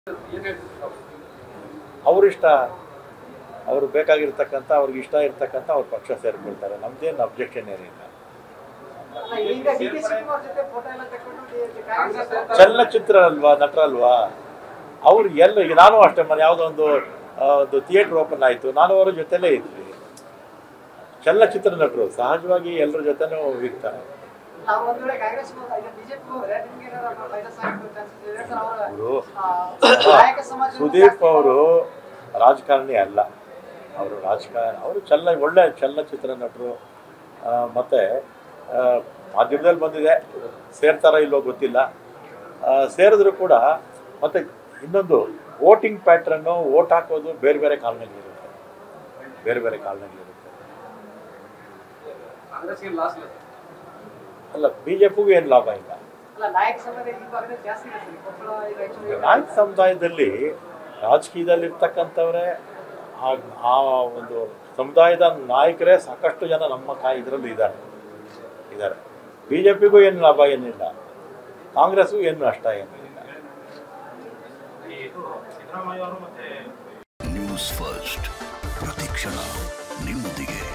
ಏನ್ ಹೇಳ್ತೀರಾ ಅವರಿಷ್ಟ ಅವ್ರು ಬೇಕಾಗಿರ್ತಕ್ಕಂಥ ಅವ್ರಿಗೆ ಇಷ್ಟ ಇರ್ತಕ್ಕಂಥ ಅವ್ರ ಪಕ್ಷ ಸೇರ್ಕೊಳ್ತಾರೆ ನಮ್ದೇನು ಅಬ್ಜೆಕ್ಷನ್ ಏನಿಲ್ಲ ಈಗ ಡಿ ಕೆ ಶಿವಕುಮಾರ್ ಜೊತೆ ಫೋಟೋ ಎಲ್ಲ ತಕೊಂಡು ಕಾಂಗ್ರೆಸ್ ಚಲನಚಿತ್ರ ಅಲ್ವಾ ನಟರಲ್ವಾ ಅವ್ರು ಎಲ್ಲ ಈಗ ನಾನು ಅಷ್ಟೇ ಮನೆ ಯಾವುದೋ ಒಂದು ಆ, ಒಂದು ಥಿಯೇಟ್ರ್ ಓಪನ್ ಆಯಿತು ನಾನು ಅವರ ಜೊತೆಲೇ ಇದ್ವಿ ಚಲನಚಿತ್ರ ನಟರು ಸಹಜವಾಗಿ ಎಲ್ಲರ ಜೊತೆನೂ ಇರ್ತಾರೆ ನಾವು ಒಂದ್ ವೇಳೆ ಕಾಂಗ್ರೆಸ್ ಈಗ ಬಿಜೆಪಿ ಹೋದ್ರೆ ನಿಮ್ಗೆ ಏನಾದ್ರು ಮೈನಸ್ ಆಗೋ ಚಾನ್ಸಸ್ ಇದೆ ಸರ್ ಅವರ ಅವರು ಆ, ನಾಯಕ ಸಮಾಜ ಸುದೀಪ್ ಅವರು ರಾಜಕಾರಣಿ ಅಲ್ಲ ಅವರು ರಾಜಕಾರಣ ಅವರು ಚಲನ ಒಳ್ಳೆ ಚಲನಚಿತ್ರ ನಟರು ಆ, ಮತ್ತೆ ಆ, ಮಾಧ್ಯಮದಲ್ಲಿ ಬಂದಿದೆ ಸೇರ್ತಾರ ಇಲ್ಲೋ ಗೊತ್ತಿಲ್ಲ ಆ, ಸೇರಿದ್ರು ಕೂಡ ಮತ್ತೆ ಇನ್ನೊಂದು ವೋಟಿಂಗ್ ಪ್ಯಾಟ್ರನ್ನು ವೋಟ್ ಹಾಕೋದು ಬೇರೆ ಬೇರೆ ಕಾರಣಗಳಿರುತ್ತೆ ಬೇರೆ ಬೇರೆ ಕಾರಣಗಳಿರುತ್ತೆ ಕಾಂಗ್ರೆಸ್ಗೆ ಲಾಸ್ ಇಲ್ಲ ಅಲ್ಲ ಬಿ ಜೆ ಪಿಗೂ ಏನು ಲಾಭ ಇಲ್ಲ ಅಲ್ಲ ನಾಯಕ ಸಮಾಜ ಈ ಭಾಗದಲ್ಲಿ ಜಾಸ್ತಿ ಇದೆ ಸರ್ ಕೊಪ್ಪಳ ಈಗ actually ನಾಯಕ ಸಮುದಾಯದಲ್ಲಿ ರಾಜಕೀಯದಲ್ಲಿ ಇರ್ತಕ್ಕಂಥವ್ರೆ ಆ ಆ ಒಂದು ಸಮುದಾಯದ ನಾಯಕರೇ ಸಾಕಷ್ಟು ಜನ ನಮ್ಮ ಕಾ ಇದರಲ್ಲೂ ಇದ್ದಾರೆ ಇದ್ದಾರೆ ಬಿ ಜೆ ಪಿಗೂ ಏನು ಲಾಭ ಏನಿಲ್ಲ ಕಾಂಗ್ರೆಸ್ಗೂ ಏನು ನಷ್ಟ ಏನಿಲ್ಲ ನ್ಯೂಸ್ ಫಸ್ಟ್ ಪ್ರತಿಕ್ಷಣ ನಿಮ್ಮೊಂದಿಗೆ